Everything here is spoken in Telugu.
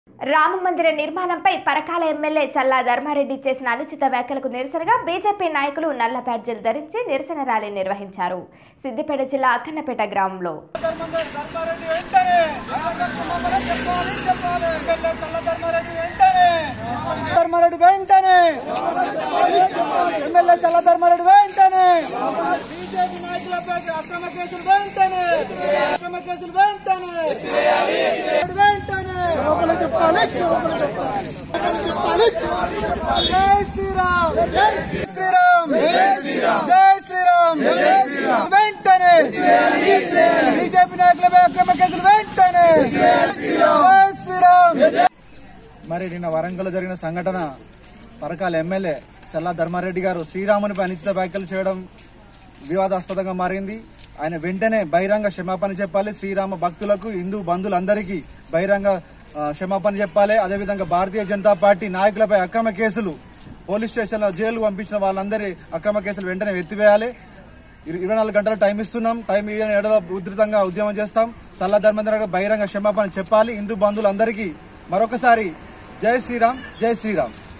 రామ మందిర నిర్మాణంపై పరకాల ఎమ్మెల్యే చల్లా ధర్మారెడ్డి చేసిన అనుచిత వ్యాఖ్యలకు నిరసనగా బీజేపీ నాయకులు నల్ల బ్యాడ్జీలు ధరించి నిరసన ర్యాలీ నిర్వహించారు సిద్దిపేట జిల్లా అక్కన్నపేట గ్రామంలో ధర్మారెడ్డి వెంటనే చెప్పాలి చెప్పాలి ఎమ్మెల్యే చల్ల ధర్మారెడ్డి వెంటనే ధర్మారెడ్డి వెంటనే ఎమ్మెల్యే చల్ల ధర్మారెడ్డి వెంటనే బీజేపీ నాయకులపై అక్రమ కేసులు వెంటనే అక్రమ కేసులు వెంటనే వెంటనే చెప్పాలి జై శ్రీరామ్ జై శ్రీరామ్ జై శ్రీరామ్ జై శ్రీరామ్ జై శ్రీరామ్ వెంటనే బీజేపీ నాయకులపై అక్రమ కేసులు వెంటనే జై శ్రీరామ్ మరి నిన్న వరంగల్ జరిగిన సంఘటన పరకాల ఎమ్మెల్యే చల్లా ధర్మారెడ్డి గారు శ్రీరామునిపై అనిశ్చిత వ్యాఖ్యలు చేయడం వివాదాస్పదంగా మారింది ఆయన వెంటనే బహిరంగ క్షమాపణ చెప్పాలి శ్రీరామ భక్తులకు హిందూ బంధువులందరికీ బహిరంగ ఆ, క్షమాపణ చెప్పాలి అదేవిధంగా భారతీయ జనతా పార్టీ నాయకులపై అక్రమ కేసులు పోలీస్ స్టేషన్లో జైలు పంపించిన వాళ్ళందరి అక్రమ కేసులు వెంటనే ఎత్తివేయాలి ఇరు- ఇరవై నాలుగు గంటలు టైం ఇస్తున్నాం టైం ఇవ్వని ఎడల ఉధృతంగా ఉద్యమం చేస్తాం చల్లా ధర్మేంద్ర బహిరంగ క్షమాపణ చెప్పాలి హిందూ బంధువులందరికీ మరొకసారి జై శ్రీరామ్ జై శ్రీరామ్